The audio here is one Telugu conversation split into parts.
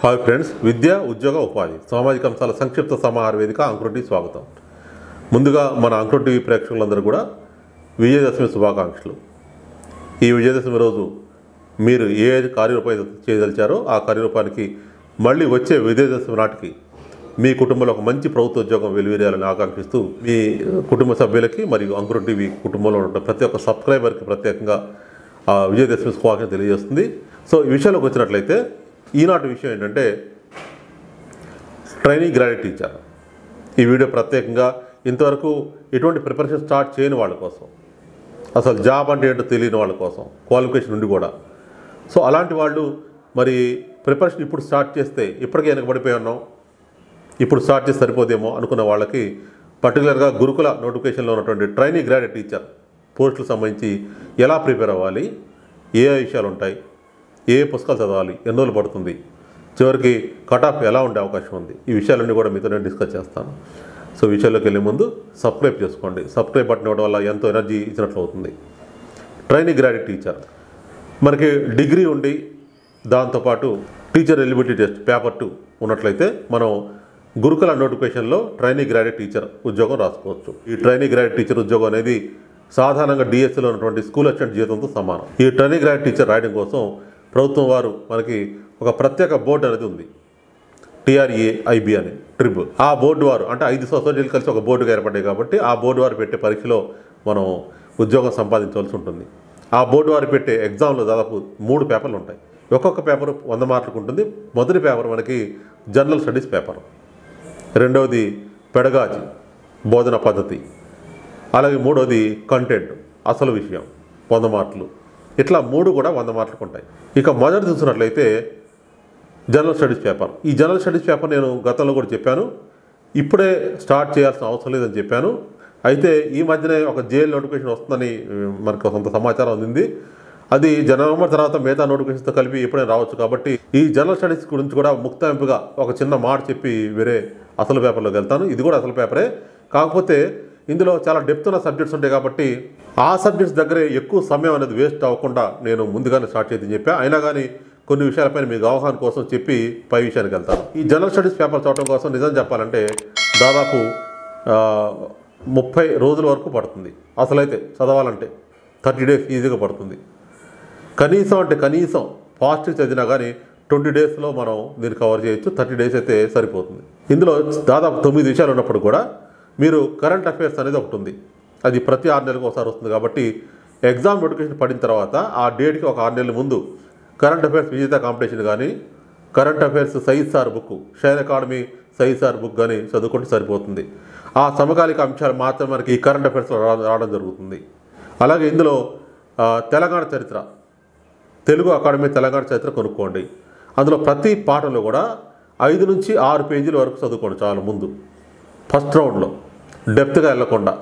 హాయ్ ఫ్రెండ్స్ విద్య ఉద్యోగ ఉపాధి సామాజిక అంశాల సంక్షిప్త సమాహార వేదిక అంకురుటి స్వాగతం ముందుగా మన అంకురు టీవీ ప్రేక్షకులందరూ కూడా విజయదశమి శుభాకాంక్షలు ఈ విజయదశమి రోజు మీరు ఏ కార్యరూపం చేయదలిచారో ఆ కార్యరూపానికి మళ్ళీ వచ్చే విజయదశమి నాటికి మీ కుటుంబంలో ఒక మంచి ప్రభుత్వ ఉద్యోగం వెలువరేయాలని ఆకాంక్షిస్తూ మీ కుటుంబ సభ్యులకి మరియు అంకురు టీవీ కుటుంబంలో ఉన్న ప్రతి ఒక్క సబ్స్క్రైబర్కి ప్రత్యేకంగా ఆ విజయదశమి శుభాకాంక్షలు తెలియజేస్తుంది సో ఈ విషయంలోకి వచ్చినట్లయితే ఈనాటి విషయం ఏంటంటే ట్రైనింగ్ గ్రాడ్యుయేట్ టీచర్ ఈ వీడియో ప్రత్యేకంగా ఇంతవరకు ఎటువంటి ప్రిపరేషన్ స్టార్ట్ చేయని వాళ్ళ కోసం అసలు జాబ్ అంటే ఏంటో తెలియని వాళ్ళ కోసం క్వాలిఫికేషన్ ఉండి కూడా సో అలాంటి వాళ్ళు మరి ప్రిపరేషన్ ఇప్పుడు స్టార్ట్ చేస్తే ఇప్పటికే వెనకబడిపోయి ఉన్నాం ఇప్పుడు స్టార్ట్ చేసి సరిపోదేమో అనుకున్న వాళ్ళకి పర్టికులర్గా గురుకుల నోటిఫికేషన్లో ఉన్నటువంటి ట్రైనింగ్ గ్రాడ్యుయేట్ టీచర్ పోస్టులకు సంబంధించి ఎలా ప్రిపేర్ అవ్వాలి ఏ ఏ విషయాలు ఉంటాయి ఏ ఏ పుస్తకాలు చదవాలి ఎన్ని రోజులు పడుతుంది చివరికి కట్ ఆఫ్ ఎలా ఉండే అవకాశం ఉంది ఈ విషయాలన్నీ కూడా మీతో నేను డిస్కస్ చేస్తాను సో విషయాల్లోకి వెళ్ళే ముందు సబ్స్క్రైబ్ చేసుకోండి సబ్స్క్రైబ్ బటన్ ఇవ్వడం వల్ల ఎంతో ఎనర్జీ ఇచ్చినట్లు అవుతుంది ట్రైనింగ్ గ్రాడ్యుయేట్ టీచర్ మనకి డిగ్రీ ఉండి దాంతోపాటు teacher eligibility test paper two ఉన్నట్లయితే మనం గురుకుల నోటిఫికేషన్లో ట్రైనింగ్ గ్రాడ్యుయేట్ టీచర్ ఉద్యోగం రాసుకోవచ్చు ఈ ట్రైనింగ్ గ్రాడ్యుయేట్ టీచర్ ఉద్యోగం అనేది సాధారణంగా డిఎస్సీలో ఉన్నటువంటి స్కూల్ అసిస్టెంట్ జీతంతో సమానం ఈ ట్రైనింగ్ గ్రాడ్యుయేట్ టీచర్ రాయడం కోసం ప్రభుత్వం వారు మనకి ఒక ప్రత్యేక బోర్డు అనేది ఉంది టీఆర్ఏ ఐబి అని ట్రిబ్ ఆ బోర్డు వారు అంటే ఐదు సొసైటీలు కలిసి ఒక బోర్డుగా ఏర్పడ్డాయి కాబట్టి ఆ బోర్డు వారు పెట్టే పరీక్షలో మనం ఉద్యోగం సంపాదించవలసి ఉంటుంది ఆ బోర్డు వారు పెట్టే ఎగ్జామ్లో దాదాపు మూడు పేపర్లు ఉంటాయి ఒక్కొక్క పేపర్ వంద మార్కులకు ఉంటుంది మొదటి పేపర్ మనకి జనరల్ స్టడీస్ పేపర్ రెండవది పెడగాజి బోధన పద్ధతి అలాగే మూడవది కంటెంట్ అసలు విషయం వంద మార్కులు ఇట్లా మూడు కూడా వంద మార్కులకు ఉంటాయి ఇక మొదటి చూసినట్లయితే జనరల్ స్టడీస్ పేపర్ ఈ జనరల్ స్టడీస్ పేపర్ నేను గతంలో కూడా చెప్పాను ఇప్పుడే స్టార్ట్ చేయాల్సిన అవసరం లేదని చెప్పాను అయితే ఈ మధ్యనే ఒక జైలు నోటిఫికేషన్ వస్తుందని ఉమ్, మనకు కొంత సమాచారం అందింది అది జనవరి తర్వాత మిగతా నోటిఫికేషన్తో కలిపి ఎప్పుడైనా రావచ్చు కాబట్టి ఈ జనరల్ స్టడీస్ గురించి కూడా ముక్తాయింపుగా ఒక చిన్న మాట చెప్పి వేరే అసలు పేపర్లోకి వెళ్తాను ఇది కూడా అసలు పేపరే కాకపోతే ఇందులో చాలా డెప్త్ ఉన్న సబ్జెక్ట్స్ ఉంటాయి కాబట్టి ఆ సబ్జెక్ట్స్ దగ్గరే ఎక్కువ సమయం అనేది వేస్ట్ అవ్వకుండా నేను ముందుగానే స్టార్ట్ చేద్దని చెప్పా అయినా కానీ కొన్ని విషయాలపైన మీకు అవగాహన కోసం చెప్పి పై విషయానికి వెళ్తాను ఈ జనరల్ స్టడీస్ పేపర్ చదవడం కోసం నిజం చెప్పాలంటే దాదాపు ఆ, ముప్పై రోజుల వరకు పడుతుంది అసలైతే చదవాలంటే థర్టీ డేస్ ఈజీగా పడుతుంది కనీసం అంటే కనీసం ఫాస్ట్ చదివినా కానీ ట్వంటీ డేస్లో మనం దీన్ని కవర్ చేయొచ్చు థర్టీ డేస్ అయితే సరిపోతుంది ఇందులో దాదాపు తొమ్మిది విషయాలు ఉన్నప్పుడు కూడా మీరు కరెంట్ అఫైర్స్ అనేది ఒకటి ఉంది అది ప్రతి ఆరు నెలలకు ఒకసారి వస్తుంది కాబట్టి ఎగ్జామ్ నోటిఫికేషన్ పడిన తర్వాత ఆ డేట్కి ఒక ఆరు నెలల ముందు కరెంట్ అఫైర్స్ విజేత కాంపిటీషన్ కానీ కరెంట్ అఫైర్స్ సైజ్ సార్ బుక్ షైన్ అకాడమీ సైజ్ సార్ బుక్ కానీ చదువుకుంటే సరిపోతుంది ఆ సమకాలిక అంశాలు మాత్రం మనకి ఈ కరెంట్ అఫైర్స్లో రా- రావడం జరుగుతుంది అలాగే ఇందులో ఆ, తెలంగాణ చరిత్ర తెలుగు అకాడమీ తెలంగాణ చరిత్ర కొనుక్కోండి అందులో ప్రతి పాఠంలో కూడా ఐదు నుంచి ఆరు పేజీల వరకు చదువుకోండి చాలా ముందు ఫస్ట్ రౌండ్లో డెప్త్గా వెళ్ళకుండా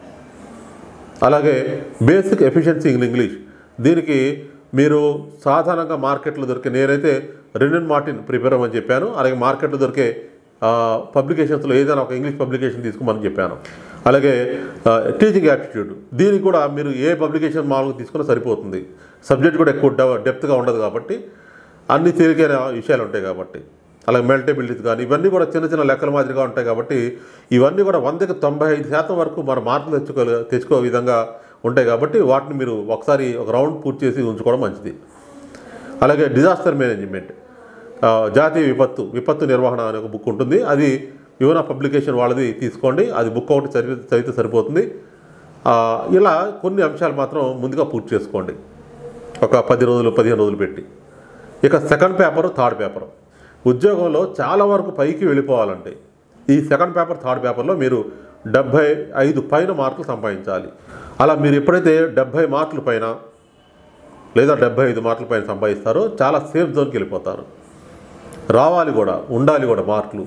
అలాగే బేసిక్ ఎఫిషియన్సీ ఇన్ ఇంగ్లీష్ దీనికి మీరు సాధారణంగా మార్కెట్లో దొరికే నేనైతే రినన్ మార్టిన్ ప్రిపేర్ అవ్వమని చెప్పాను అలాగే మార్కెట్లో దొరికే పబ్లికేషన్స్లో ఏదైనా ఒక ఇంగ్లీష్ పబ్లికేషన్ తీసుకోమని చెప్పాను అలాగే టీచింగ్ యాప్టిట్యూడ్ దీనికి కూడా మీరు ఏ పబ్లికేషన్ మామూలుగా తీసుకున్నా సరిపోతుంది సబ్జెక్ట్ కూడా ఎక్కువ డెవ- డెప్త్గా ఉండదు కాబట్టి అన్ని తేలికైన విషయాలు ఉంటాయి కాబట్టి అలాగే మెల్టబిలిటీస్ కానీ ఇవన్నీ కూడా చిన్న చిన్న లెక్కల మాదిరిగా ఉంటాయి కాబట్టి ఇవన్నీ కూడా వందకి తొంభై ఐదు శాతం వరకు మన మార్కులు తెచ్చుకో తెచ్చుకో విధంగా ఉంటాయి కాబట్టి వాటిని మీరు ఒకసారి ఒక రౌండ్ పూర్తి చేసి ఉంచుకోవడం మంచిది అలాగే డిజాస్టర్ మేనేజ్మెంట్ ఆ, జాతీయ విపత్తు విపత్తు నిర్వహణ అనే ఒక బుక్ ఉంటుంది అది యువన పబ్లికేషన్ వాళ్ళది తీసుకోండి అది బుక్ ఒకటి చదివి చదివితే సరిపోతుంది ఆ, ఇలా కొన్ని అంశాలు మాత్రం ముందుగా పూర్తి చేసుకోండి ఒక పది రోజులు పదిహేను రోజులు పెట్టి ఇక సెకండ్ పేపర్ థర్డ్ పేపర్ ఉద్యోగంలో చాలా వరకు పైకి వెళ్ళిపోవాలంటే ఈ సెకండ్ పేపర్ థర్డ్ పేపర్లో మీరు డెబ్భై ఐదు పైన మార్కులు సంపాదించాలి అలా మీరు ఎప్పుడైతే డెబ్భై మార్కుల పైన లేదా డెబ్బై ఐదు మార్కుల పైన సంపాదిస్తారో చాలా సేఫ్ జోన్కి వెళ్ళిపోతారు రావాలి కూడా ఉండాలి కూడా మార్కులు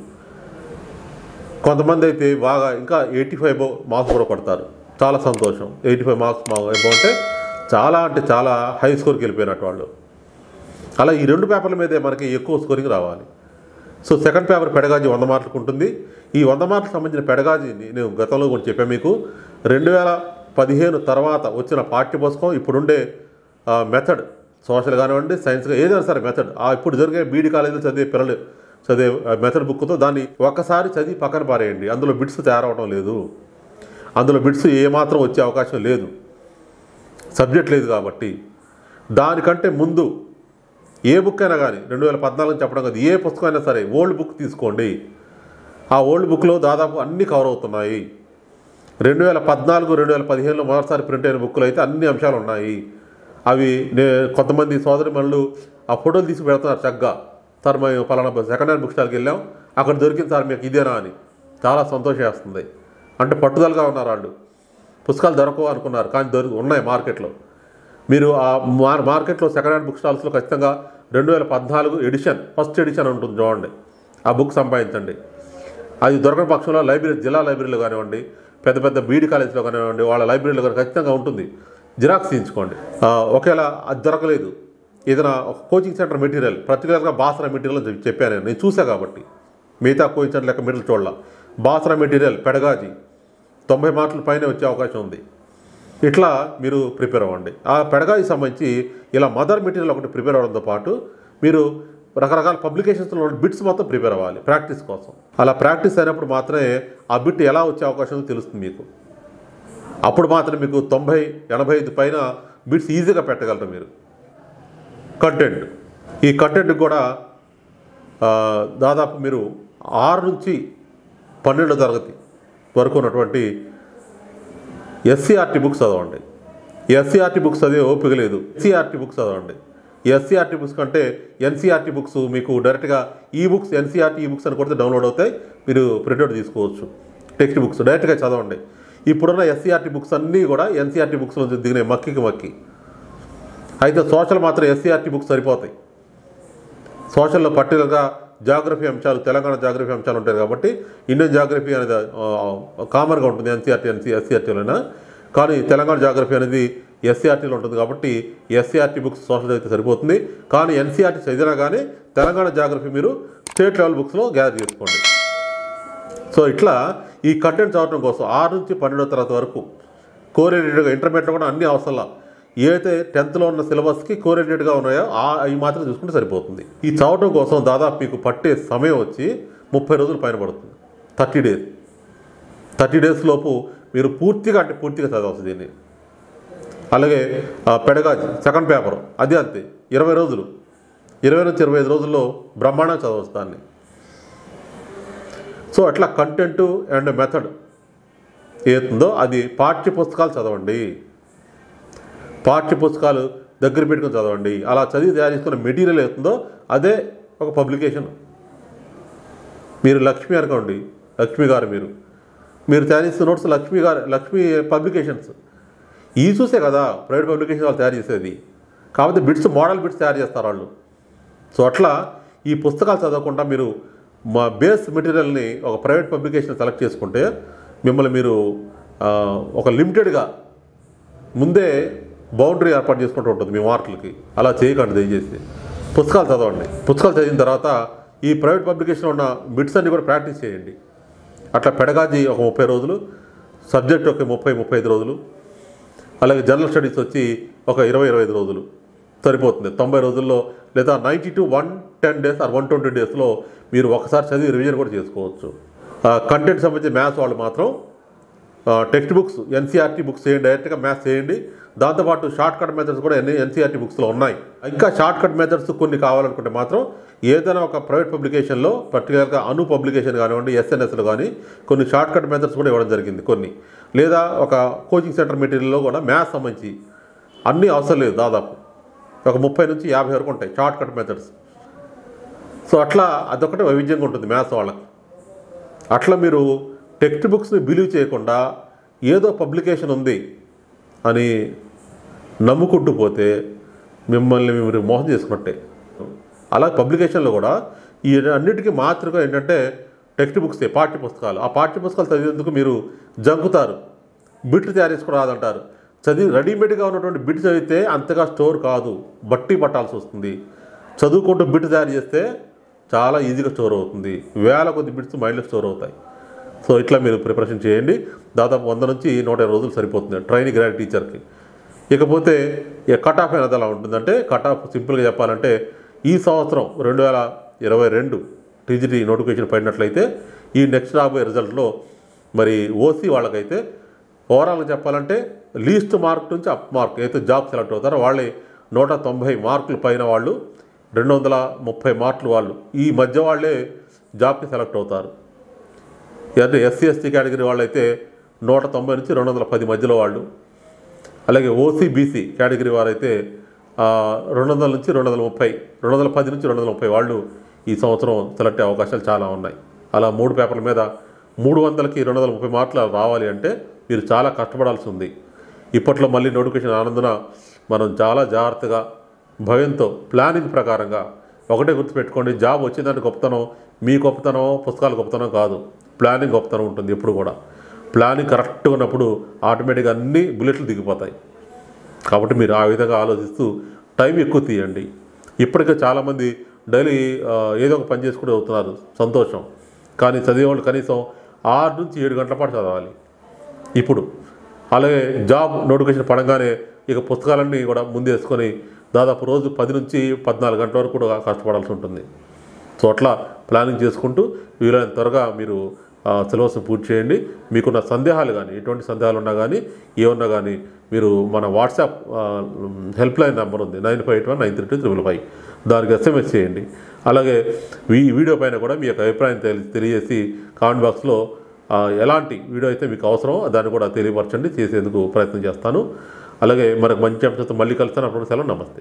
కొంతమంది అయితే బాగా ఇంకా ఎయిటీ ఫైవ్ మార్క్స్ కూడా కొడతారు చాలా సంతోషం ఎయిటీ ఫైవ్ మార్క్స్ మా ఎబో అంటే చాలా అంటే చాలా హై స్కోర్కి వెళ్ళిపోయినట్టు వాళ్ళు అలా ఈ రెండు పేపర్ల మీదే మనకి ఎక్కువ స్కోరింగ్ రావాలి సో సెకండ్ పేపర్ పెడగాజీ వంద మార్కులకు ఉంటుంది ఈ వంద మార్కులకు సంబంధించిన పెడగాజీని నేను గతంలో కూడా చెప్పాను మీకు రెండు వేల పదిహేను తర్వాత వచ్చిన పాఠ్యపుస్తకం ఇప్పుడుండే మెథడ్ సోషల్ కానివ్వండి సైన్స్ ఏదైనా సరే మెథడ్ ఆ ఇప్పుడు జరిగే బీడీ కాలేజీలో చదివే పిల్లలు చదివే మెథడ్ బుక్తో దాన్ని ఒక్కసారి చదివి పక్కన పారేయండి అందులో బిట్స్ తయారవడం లేదు అందులో బిట్స్ ఏమాత్రం వచ్చే అవకాశం లేదు సబ్జెక్ట్ లేదు కాబట్టి దానికంటే ముందు ఏ బుక్ అయినా కానీ రెండు వేల పద్నాలుగు చెప్పడం కాదు ఏ పుస్తకం అయినా సరే ఓల్డ్ బుక్ తీసుకోండి ఆ ఓల్డ్ బుక్లో దాదాపు అన్నీ కవర్ అవుతున్నాయి రెండు వేల పద్నాలుగు రెండు వేల పదిహేనులో మొదటిసారి ప్రింట్ అయిన బుక్లు అయితే అన్ని అంశాలు ఉన్నాయి అవి నే కొంతమంది సోదరి మనులు ఆ ఫోటోలు తీసి పెడుతున్నారు చక్కగా సార్ మేము పలానా సెకండ్ హ్యాండ్ బుక్ స్టాల్కి వెళ్ళాం అక్కడ దొరికింది సార్ మీకు ఇదేనా అని చాలా సంతోషం వేస్తుంది అంటే పట్టుదలగా ఉన్నారు వాళ్ళు పుస్తకాలు దొరకవు అనుకున్నారు కానీ దొరికి ఉన్నాయి మార్కెట్లో మీరు ఆ మార్ మార్కెట్లో సెకండ్ హ్యాండ్ బుక్ స్టాల్స్లో ఖచ్చితంగా రెండు వేల పద్నాలుగు ఎడిషన్ ఫస్ట్ ఎడిషన్ ఉంటుంది చూడండి ఆ బుక్ సంపాదించండి అది దొరకని పక్షంలో లైబ్రరీ జిల్లా లైబ్రరీలో కానివ్వండి పెద్ద పెద్ద బీడీ కాలేజీలో కానివ్వండి వాళ్ళ లైబ్రరీలో కానీ ఖచ్చితంగా ఉంటుంది జిరాక్స్ తీయించుకోండి ఆ, ఒకవేళ అది దొరకలేదు ఏదైనా ఒక కోచింగ్ సెంటర్ మెటీరియల్ పర్టికులర్గా బాసరా మెటీరియల్ అని చెప్పాను నేను నేను చూసా కాబట్టి మిగతా కోచింగ్ సెంటర్ లెక్క మెటీరియల్ చూడాల బాసరా మెటీరియల్ పెడగాజీ తొంభై మార్కుల పైన వచ్చే అవకాశం ఉంది ఇట్లా మీరు ప్రిపేర్ అవ్వండి ఆ పెడగాకి సంబంధించి ఇలా మదర్ మెటీరియల్ ఒకటి ప్రిపేర్ అవ్వడంతో పాటు మీరు రకరకాల పబ్లికేషన్స్లో ఉన్న బిట్స్ మొత్తం ప్రిపేర్ అవ్వాలి ప్రాక్టీస్ కోసం అలా ప్రాక్టీస్ అయినప్పుడు మాత్రమే ఆ బిట్ ఎలా వచ్చే అవకాశం ఉందో తెలుస్తుంది మీకు అప్పుడు మాత్రం మీకు తొంభై ఎనభై ఐదు పైన బిట్స్ ఈజీగా పెట్టగలరు మీరు కంటెంట్ ఈ కంటెంట్ కూడా ఆ, దాదాపు మీరు ఆరు నుంచి పన్నెండో తరగతి వరకు ఉన్నటువంటి ఎస్సీఆర్టీ బుక్స్ చదవండి ఎస్సీఆర్టీ బుక్స్ చదివే ఓపిక లేదు ఎస్సీఆర్టీ బుక్స్ చదవండి ఎస్సీఆర్టీ బుక్స్ కంటే ఎన్సీఆర్టీ బుక్స్ మీకు డైరెక్ట్గా ఈ బుక్స్ ఎన్సీఆర్టీ ఈ బుక్స్ అని కొడితే డౌన్లోడ్ అవుతాయి మీరు ప్రింట్అవుట్ తీసుకోవచ్చు టెక్స్ట్ బుక్స్ డైరెక్ట్గా చదవండి ఇప్పుడున్న ఎస్సీఆర్టీ బుక్స్ అన్నీ కూడా ఎన్సీఆర్టీ బుక్స్ నుంచి దిగినాయి మక్కికి మక్కి అయితే సోషల్ మాత్రం ఎస్సీఆర్టీ బుక్స్ సరిపోతాయి సోషల్లో పర్టికులర్గా జాగ్రఫీ అంశాలు తెలంగాణ జాగ్రఫీ అంశాలు ఉంటాయి కాబట్టి ఇండియన్ జాగ్రఫీ అనేది కామన్గా ఉంటుంది ఎన్సీఆర్టీ ఎన్సీ ఎస్సీఆర్టీలోనా కానీ తెలంగాణ జాగ్రఫీ అనేది ఎస్సీఆర్టీలో ఉంటుంది కాబట్టి ఎస్సీఆర్టీ బుక్స్ సోషల్ అయితే సరిపోతుంది కానీ ఎన్సీఆర్టీ చదివినా కానీ తెలంగాణ జాగ్రఫీ మీరు స్టేట్ లెవెల్ బుక్స్లో గ్యాదర్ చేసుకోండి సో ఇట్లా ఈ కంటెంట్ చదవడం కోసం ఆరు నుంచి పన్నెండో తరగతి వరకు కోరిలేటెడ్గా ఇంటర్మీడియట్లో కూడా అన్ని అవసరంలా ఏదైతే టెన్త్లో ఉన్న సిలబస్కి కోరిలేటెడ్గా ఉన్నాయో ఆ అవి మాత్రం చూసుకుంటే సరిపోతుంది ఈ చదవడం కోసం దాదాపు మీకు పట్టే సమయం వచ్చి ముప్పై రోజులు పైన పడుతుంది థర్టీ డేస్ థర్టీ డేస్ లోపు మీరు పూర్తిగా అంటే పూర్తిగా చదవచ్చు దీన్ని అలాగే ఆ, పెడగాజి సెకండ్ పేపర్ అది అంతే ఇరవై రోజులు ఇరవై నుంచి ఇరవై ఐదు రోజుల్లో బ్రహ్మాండంగా చదవచ్చు దాన్ని సో అట్లా కంటెంట్ అండ్ మెథడ్ ఏతుందో అది పాఠ్య పుస్తకాలు చదవండి పాఠ్య పుస్తకాలు దగ్గర పెట్టుకొని చదవండి అలా చదివి తయారు చేసుకున్న మెటీరియల్ ఏతుందో అదే ఒక పబ్లికేషన్ మీరు లక్ష్మి అనుకోండి లక్ష్మి గారు మీరు మీరు తయారు చేసిన నోట్స్ లక్ష్మి గారు లక్ష్మి పబ్లికేషన్స్ ఈ చూసే కదా ప్రైవేట్ పబ్లికేషన్ వాళ్ళు తయారు చేసేది కాకపోతే బిట్స్ మోడల్ బిట్స్ తయారు చేస్తారు వాళ్ళు సో అట్లా ఈ పుస్తకాలు చదవకుండా మీరు మా బేస్ మెటీరియల్ని ఒక ప్రైవేట్ పబ్లికేషన్ సెలెక్ట్ చేసుకుంటే మిమ్మల్ని మీరు ఆ, ఒక లిమిటెడ్గా ముందే బౌండరీ ఏర్పాటు చేసుకుంటూ ఉంటుంది మీ మార్కులకి అలా చేయకండి దయచేసి పుస్తకాలు చదవండి పుస్తకాలు చదివిన తర్వాత ఈ ప్రైవేట్ పబ్లికేషన్ ఉన్న బిట్స్ అన్ని కూడా ప్రాక్టీస్ చేయండి అట్లా పెడగాజీ ఒక ముప్పై రోజులు సబ్జెక్ట్ ఒక ముప్పై ముప్పై ఐదు రోజులు అలాగే జనరల్ స్టడీస్ వచ్చి ఒక ఇరవై ఇరవై ఐదు రోజులు సరిపోతుంది తొంభై రోజుల్లో లేదా ninety to one ten days or one twenty డేస్లో మీరు ఒకసారి చదివి రివిజన్ కూడా చేసుకోవచ్చు కంటెంట్ సంబంధించి మ్యాథ్స్ వాళ్ళు మాత్రం టెక్స్ట్ బుక్స్ ఎన్సీఆర్టీ బుక్స్ చేయండి డైరెక్ట్గా మ్యాథ్స్ చేయండి దాంతోపాటు షార్ట్ కట్ మెథడ్స్ కూడా ఎన్ని ఎన్సీఆర్టీ బుక్స్లో ఉన్నాయి ఇంకా షార్ట్ కట్ మెథడ్స్ కొన్ని కావాలనుకుంటే మాత్రం ఏదైనా ఒక ప్రైవేట్ పబ్లికేషన్లో పర్టికులర్గా అను పబ్లికేషన్ కానివ్వండి ఎస్ఎన్ఎస్లో కానీ కొన్ని షార్ట్ కట్ మెథడ్స్ కూడా ఇవ్వడం జరిగింది కొన్ని లేదా ఒక కోచింగ్ సెంటర్ మెటీరియల్లో కూడా మ్యాథ్స్ సంబంధించి అన్నీ అవసరం లేదు దాదాపు ఒక ముప్పై నుంచి యాభై వరకు ఉంటాయి షార్ట్ కట్ మెథడ్స్ సో అట్లా అదొకటి వైవిధ్యంగా ఉంటుంది మ్యాథ్స్ వాళ్ళకి అట్లా మీరు టెక్స్ట్ బుక్స్ని బిలీవ్ చేయకుండా ఏదో పబ్లికేషన్ ఉంది అని నమ్ముకుంటూ పోతే మిమ్మల్ని మీరు మోసం చేసుకున్నట్టే అలా పబ్లికేషన్లో కూడా ఈ అన్నిటికీ మాతృగా ఏంటంటే టెక్స్ట్ బుక్స్ పాఠ్య పుస్తకాలు ఆ పాఠ్య పుస్తకాలు చదివేందుకు మీరు జంకుతారు బిట్లు తయారు చేసుకోవడం రాదంటారు చదివి రెడీమేడ్గా ఉన్నటువంటి బిట్ చదివితే అంతగా స్టోర్ కాదు బట్టి పట్టాల్సి వస్తుంది చదువుకుంటూ బిట్ తయారు చేస్తే చాలా ఈజీగా స్టోర్ అవుతుంది వేల కొద్ది బిట్స్ మైండ్లో స్టోర్ అవుతాయి సో ఇట్లా మీరు ప్రిపరేషన్ చేయండి దాదాపు వంద నుంచి నూట ఇరవై రోజులు సరిపోతుంది ట్రైనింగ్ గ్రాడ్ టీచర్కి ఇకపోతే ఇక కట్ ఆఫ్ అనేది ఎలా ఉంటుందంటే కట్ ఆఫ్ సింపుల్గా చెప్పాలంటే ఈ సంవత్సరం రెండు వేల ఇరవై రెండు టీజీటీ నోటిఫికేషన్ పడినట్లయితే ఈ నెక్స్ట్ రాబోయే రిజల్ట్లో మరి ఓసీ వాళ్ళకైతే ఓవరాల్గా చెప్పాలంటే లీస్ట్ మార్క్ నుంచి అప్ మార్క్ అయితే జాబ్ సెలెక్ట్ అవుతారో వాళ్ళే నూట తొంభై మార్కులు పైన వాళ్ళు రెండు వందల ముప్పై మార్కులు వాళ్ళు ఈ మధ్య వాళ్ళే జాబ్కి సెలెక్ట్ అవుతారు అంటే ఎస్సీ ఎస్టీ కేటగిరీ వాళ్ళైతే నూట తొంభై నుంచి రెండు వందల పది మధ్యలో వాళ్ళు అలాగే ఓసీ బీసీ కేటగిరీ వారైతే ఆ, రెండు వందల నుంచి రెండు వందల ముప్పై రెండు వందల పది నుంచి రెండు వందల ముప్పై వాళ్ళు ఈ సంవత్సరం సెలెక్ట్ అయ్యే అవకాశాలు చాలా ఉన్నాయి అలా మూడు పేపర్ల మీద మూడు వందలకి రెండు వందల ముప్పై మార్కులు రావాలి అంటే మీరు చాలా కష్టపడాల్సి ఉంది ఇప్పట్లో మళ్ళీ నోటిఫికేషన్ ఆనందున మనం చాలా జాగ్రత్తగా భయంతో ప్లానింగ్ ప్రకారంగా ఒకటే గుర్తుపెట్టుకోండి జాబ్ వచ్చిందంటే గొప్పతనం మీ గొప్పతనం పుస్తకాల గొప్పతనం కాదు ప్లానింగ్ గొప్పతనం ఉంటుంది ఎప్పుడు కూడా ప్లానింగ్ కరెక్ట్గా ఉన్నప్పుడు ఆటోమేటిక్గా అన్ని బుల్లెట్లు దిగిపోతాయి కాబట్టి మీరు ఆ విధంగా ఆలోచిస్తూ టైం ఎక్కువ తీయండి ఇప్పటికే చాలామంది డైలీ ఆ, ఏదో ఒక పని చేసుకుంటూ అవుతున్నారు సంతోషం కానీ చదివేవాళ్ళు కనీసం ఆరు నుంచి ఏడు గంటల పాటు చదవాలి ఇప్పుడు అలాగే జాబ్ నోటిఫికేషన్ పడంగానే ఇక పుస్తకాలన్నీ కూడా ముందేసుకొని దాదాపు రోజు పది నుంచి పద్నాలుగు గంటల వరకు కూడా కష్టపడాల్సి ఉంటుంది సో అట్లా ప్లానింగ్ చేసుకుంటూ వీలైనంత త్వరగా మీరు ఆ, సిలబస్ని పూర్తి చేయండి మీకున్న సందేహాలు కానీ ఎటువంటి సందేహాలు ఉన్నా కానీ ఏమన్నా కానీ మీరు మన వాట్సాప్ ఆ, హెల్ప్ లైన్ నెంబర్ ఉంది nine five eight one nine three two triple five దానికి ఎస్ఎంఎస్ చేయండి అలాగే ఈ వీడియో పైన కూడా మీ యొక్క అభిప్రాయం తెలి తెలియజేసి కామెంట్ బాక్స్లో ఆ, ఎలాంటి వీడియో అయితే మీకు అవసరమో దాన్ని కూడా తెలియపరచండి చేసేందుకు ప్రయత్నం చేస్తాను అలాగే మనకు మంచి అంశంతో మళ్ళీ కలుస్తాను అప్పుడు సెలవు నమస్తే